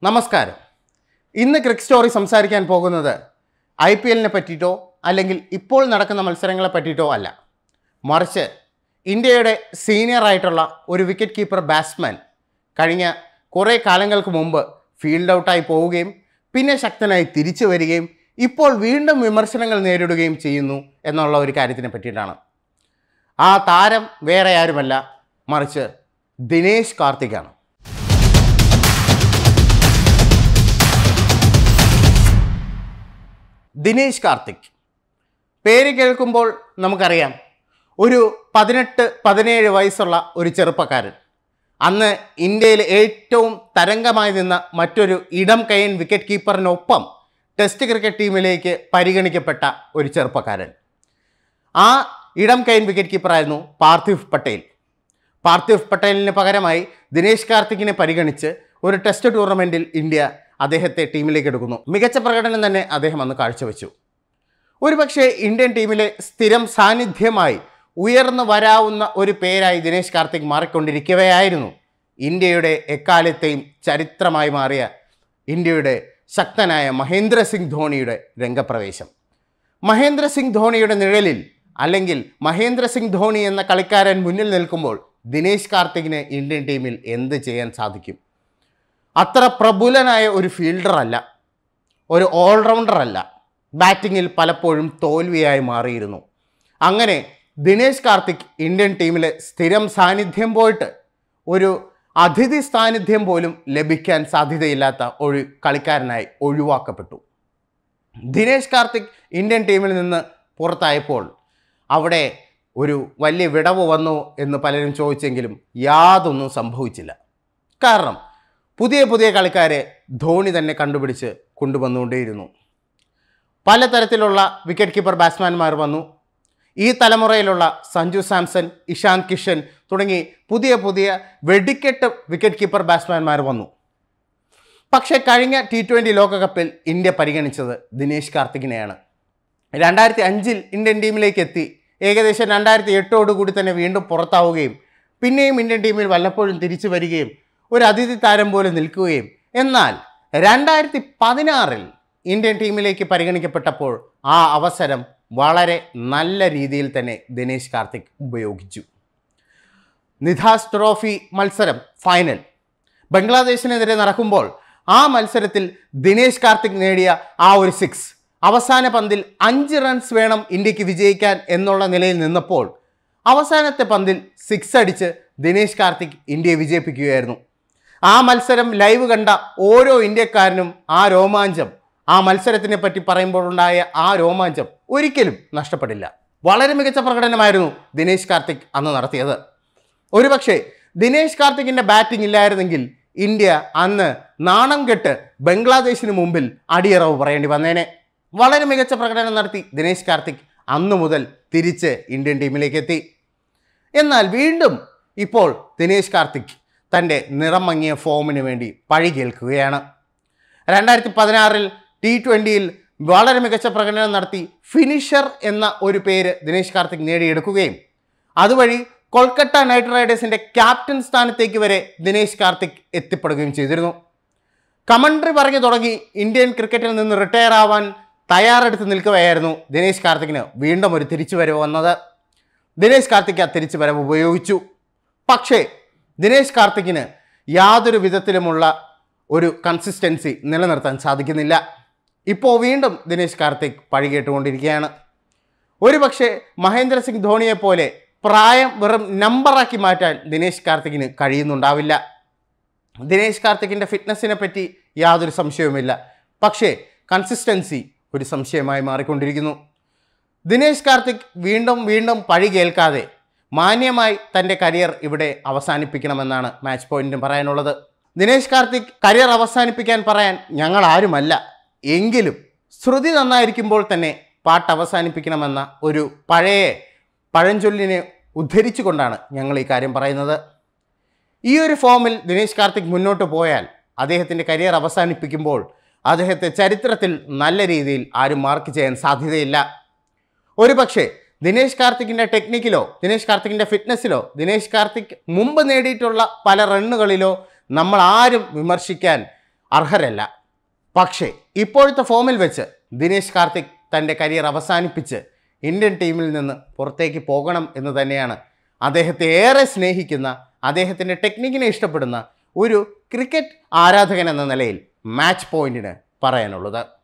നമസ്കാരം ഇന്ന് Crick story സംസാരിക്കാൻ പോകുന്നത് ഐ പി എല്ലിനെ പറ്റിയിട്ടോ അല്ലെങ്കിൽ ഇപ്പോൾ നടക്കുന്ന മത്സരങ്ങളെ പറ്റിയിട്ടോ അല്ല മറിച്ച് ഇന്ത്യയുടെ സീനിയർ ആയിട്ടുള്ള ഒരു വിക്കറ്റ് കീപ്പർ ബാറ്റ്സ്മാൻ കഴിഞ്ഞ കുറേ കാലങ്ങൾക്ക് മുമ്പ് ഫീൽഡ് ഔട്ടായി പോവുകയും പിന്നെ ശക്തനായി തിരിച്ചു വരികയും ഇപ്പോൾ വീണ്ടും വിമർശനങ്ങൾ നേരിടുകയും ചെയ്യുന്നു എന്നുള്ള ഒരു കാര്യത്തിനെ പറ്റിയിട്ടാണ് ആ താരം വേറെ ആരുമല്ല മറിച്ച് ദിനേശ് കാർത്തികാണ് ദിനേശ് കാർത്തിക് പേര് കേൾക്കുമ്പോൾ നമുക്കറിയാം ഒരു പതിനെട്ട് പതിനേഴ് വയസ്സുള്ള ഒരു ചെറുപ്പക്കാരൻ അന്ന് ഇന്ത്യയിൽ ഏറ്റവും തരംഗമായി നിന്ന മറ്റൊരു ഇടം കൈയൻ വിക്കറ്റ് കീപ്പറിനൊപ്പം ടെസ്റ്റ് ക്രിക്കറ്റ് ടീമിലേക്ക് പരിഗണിക്കപ്പെട്ട ഒരു ചെറുപ്പക്കാരൻ ആ ഇടം കൈൻ വിക്കറ്റ് കീപ്പറായിരുന്നു പാർത്ഥിവ് പട്ടേൽ പാർത്ഥിവ് പട്ടേലിന് പകരമായി ദിനേശ് കാർത്തിക്കിനെ പരിഗണിച്ച് ഒരു ടെസ്റ്റ് ടൂർണമെൻറ്റിൽ ഇന്ത്യ അദ്ദേഹത്തെ ടീമിലേക്ക് എടുക്കുന്നു മികച്ച പ്രകടനം തന്നെ അദ്ദേഹം അന്ന് കാഴ്ചവെച്ചു ഒരുപക്ഷെ ഇന്ത്യൻ ടീമിലെ സ്ഥിരം സാന്നിധ്യമായി ഉയർന്നു വരാവുന്ന ഒരു പേരായി ദിനേശ് കാർത്തിക് മാറിക്കൊണ്ടിരിക്കവെയായിരുന്നു ഇന്ത്യയുടെ എക്കാലത്തെയും ചരിത്രമായി മാറിയ ഇന്ത്യയുടെ ശക്തനായ മഹേന്ദ്ര സിംഗ് ധോണിയുടെ രംഗപ്രവേശം മഹേന്ദ്ര സിംഗ് ധോണിയുടെ നിഴലിൽ അല്ലെങ്കിൽ മഹേന്ദ്ര സിംഗ് ധോണി എന്ന കളിക്കാരൻ മുന്നിൽ നിൽക്കുമ്പോൾ ദിനേശ് കാർത്തികിന് ഇന്ത്യൻ ടീമിൽ എന്ത് ചെയ്യാൻ സാധിക്കും അത്ര പ്രബുലനായ ഒരു ഫീൽഡർ അല്ല ഒരു ഓൾറൗണ്ടർ അല്ല ബാറ്റിങ്ങിൽ പലപ്പോഴും തോൽവിയായി മാറിയിരുന്നു അങ്ങനെ ദിനേശ് കാർത്തിക് ഇന്ത്യൻ ടീമിലെ സ്ഥിരം സാന്നിധ്യം പോയിട്ട് ഒരു അതിഥി സാന്നിധ്യം പോലും ലഭിക്കാൻ സാധ്യതയില്ലാത്ത ഒരു കളിക്കാരനായി ഒഴിവാക്കപ്പെട്ടു ദിനേശ് കാർത്തിക് ഇന്ത്യൻ ടീമിൽ നിന്ന് പുറത്തായപ്പോൾ അവിടെ ഒരു വലിയ വിടവ് വന്നു എന്ന് പലരും ചോദിച്ചെങ്കിലും യാതൊന്നും സംഭവിച്ചില്ല കാരണം പുതിയ പുതിയ കളിക്കാരെ ധോണി തന്നെ കണ്ടുപിടിച്ച് കൊണ്ടുവന്നുകൊണ്ടേയിരുന്നു പലതരത്തിലുള്ള വിക്കറ്റ് കീപ്പർ ബാറ്റ്സ്മാൻമാർ വന്നു ഈ തലമുറയിലുള്ള സഞ്ജു സാംസൺ ഇഷാന്ത് കിഷൻ തുടങ്ങി പുതിയ പുതിയ വെടിക്കെട്ട് വിക്കറ്റ് കീപ്പർ ബാറ്റ്സ്മാൻമാർ വന്നു പക്ഷേ കഴിഞ്ഞ ടി ട്വൻ്റി ലോകകപ്പിൽ ഇന്ത്യ പരിഗണിച്ചത് ദിനേശ് കാർത്തികിനെയാണ് രണ്ടായിരത്തി അഞ്ചിൽ ഇന്ത്യൻ ടീമിലേക്ക് എത്തി ഏകദേശം രണ്ടായിരത്തി എട്ടോടുകൂടി തന്നെ വീണ്ടും പുറത്താവുകയും പിന്നെയും ഇന്ത്യൻ ടീമിൽ വല്ലപ്പോഴും തിരിച്ചു വരികയും ഒരു അതിഥി താരം പോലെ നിൽക്കുകയും എന്നാൽ രണ്ടായിരത്തി പതിനാറിൽ ഇന്ത്യൻ ടീമിലേക്ക് പരിഗണിക്കപ്പെട്ടപ്പോൾ ആ അവസരം വളരെ നല്ല രീതിയിൽ തന്നെ ദിനേശ് കാർത്തിക് ഉപയോഗിച്ചു നിധാസ് ട്രോഫി മത്സരം ഫൈനൽ ബംഗ്ലാദേശിനെതിരെ നടക്കുമ്പോൾ ആ മത്സരത്തിൽ ദിനേശ് കാർത്തിക് നേടിയ ആ ഒരു സിക്സ് അവസാന പന്തിൽ അഞ്ച് റൺസ് വേണം ഇന്ത്യക്ക് വിജയിക്കാൻ എന്നുള്ള നിലയിൽ നിന്നപ്പോൾ അവസാനത്തെ പന്തിൽ സിക്സ് അടിച്ച് ദിനേശ് കാർത്തിക് ഇന്ത്യയെ വിജയിപ്പിക്കുകയായിരുന്നു ആ മത്സരം ലൈവ് കണ്ട ഓരോ ഇന്ത്യക്കാരനും ആ രോമാഞ്ചം ആ മത്സരത്തിനെ പറ്റി പറയുമ്പോഴുണ്ടായ ആ രോമാഞ്ചം ഒരിക്കലും നഷ്ടപ്പെടില്ല വളരെ മികച്ച പ്രകടനമായിരുന്നു ദിനേശ് കാർത്തിക് അന്ന് നടത്തിയത് ഒരുപക്ഷെ ദിനേശ് കാർത്തിക്കിൻ്റെ ബാറ്റിംഗ് ഇല്ലായിരുന്നെങ്കിൽ ഇന്ത്യ അന്ന് നാണം കെട്ട് ബംഗ്ലാദേശിന് മുമ്പിൽ അടിയറവ് പറയേണ്ടി വന്നേനെ വളരെ മികച്ച പ്രകടനം നടത്തി ദിനേശ് കാർത്തിക് അന്നു മുതൽ തിരിച്ച് ഇന്ത്യൻ ടീമിലേക്ക് എത്തി എന്നാൽ വീണ്ടും ഇപ്പോൾ ദിനേശ് കാർത്തിക് തൻ്റെ നിറം മങ്ങിയ ഫോമിന് വേണ്ടി പഴി കേൾക്കുകയാണ് രണ്ടായിരത്തി പതിനാറിൽ ടി ട്വൻ്റിയിൽ വളരെ മികച്ച പ്രകടനം നടത്തി ഫിനിഷർ എന്ന ഒരു പേര് ദിനേശ് കാർത്തിക് നേടിയെടുക്കുകയും അതുവഴി കൊൽക്കത്ത നൈറ്റ് റൈഡേഴ്സിൻ്റെ ക്യാപ്റ്റൻ സ്ഥാനത്തേക്ക് വരെ ദിനേശ് കാർത്തിക് എത്തിപ്പെടുകയും ചെയ്തിരുന്നു കമൻട്രി പറഞ്ഞു തുടങ്ങി ഇന്ത്യൻ ക്രിക്കറ്റിൽ നിന്ന് റിട്ടയർ ആവാൻ തയ്യാറെടുത്ത് നിൽക്കുകയായിരുന്നു ദിനേശ് കാർത്തിക്കിന് വീണ്ടും ഒരു തിരിച്ചുവരവ് വന്നത് ദിനേശ് കാർത്തിക് ആ തിരിച്ചുവരവ് ഉപയോഗിച്ചു പക്ഷേ ദിനേശ് കാർത്തിക്കിന് യാതൊരു വിധത്തിലുമുള്ള ഒരു കൺസിസ്റ്റൻസി നിലനിർത്താൻ സാധിക്കുന്നില്ല ഇപ്പോൾ വീണ്ടും ദിനേശ് കാർത്തിക് പഴികേട്ടുകൊണ്ടിരിക്കുകയാണ് ഒരുപക്ഷെ മഹേന്ദ്ര സിംഗ് ധോണിയെ പോലെ പ്രായം വെറും നമ്പറാക്കി മാറ്റാൻ ദിനേശ് കാർത്തിക്കിന് കഴിയുന്നുണ്ടാവില്ല ദിനേശ് കാർത്തിക്കിൻ്റെ ഫിറ്റ്നസ്സിനെ പറ്റി യാതൊരു സംശയവുമില്ല പക്ഷേ കൺസിസ്റ്റൻസി ഒരു സംശയമായി മാറിക്കൊണ്ടിരിക്കുന്നു ദിനേശ് കാർത്തിക് വീണ്ടും വീണ്ടും പഴി കേൾക്കാതെ മാന്യമായി തൻ്റെ കരിയർ ഇവിടെ അവസാനിപ്പിക്കണമെന്നാണ് മാച്ച് പോയിന്റിന് പറയാനുള്ളത് ദിനേശ് കാർത്തിക് കരിയർ അവസാനിപ്പിക്കാൻ പറയാൻ ഞങ്ങൾ ആരുമല്ല എങ്കിലും ശ്രുതി നന്നായിരിക്കുമ്പോൾ തന്നെ പാട്ട് അവസാനിപ്പിക്കണമെന്ന ഒരു പഴയ പഴഞ്ചൊല്ലിനെ ഉദ്ധരിച്ചുകൊണ്ടാണ് ഞങ്ങൾ ഈ കാര്യം പറയുന്നത് ഈ ഒരു ഫോമിൽ ദിനേശ് കാർത്തിക് മുന്നോട്ട് പോയാൽ അദ്ദേഹത്തിൻ്റെ കരിയർ അവസാനിപ്പിക്കുമ്പോൾ അദ്ദേഹത്തെ ചരിത്രത്തിൽ നല്ല രീതിയിൽ ആരും മാർക്ക് ചെയ്യാൻ സാധ്യതയില്ല ഒരുപക്ഷെ ദിനേശ് കാർത്തിക്കിൻ്റെ ടെക്നിക്കിലോ ദിനേശ് കാർത്തിക്കിൻ്റെ ഫിറ്റ്നസ്സിലോ ദിനേശ് കാർത്തിക് മുമ്പ് നേടിയിട്ടുള്ള പല റണ്ണുകളിലോ നമ്മൾ ആരും വിമർശിക്കാൻ അർഹരല്ല പക്ഷേ ഇപ്പോഴത്തെ ഫോമിൽ വെച്ച് ദിനേശ് കാർത്തിക് തൻ്റെ കരിയർ അവസാനിപ്പിച്ച് ഇന്ത്യൻ ടീമിൽ നിന്ന് പുറത്തേക്ക് പോകണം എന്ന് തന്നെയാണ് അദ്ദേഹത്തെ ഏറെ സ്നേഹിക്കുന്ന അദ്ദേഹത്തിൻ്റെ ടെക്നിക്കിനെ ഇഷ്ടപ്പെടുന്ന ഒരു ക്രിക്കറ്റ് ആരാധകൻ എന്ന നിലയിൽ മാച്ച് പോയിന്റിന് പറയാനുള്ളത്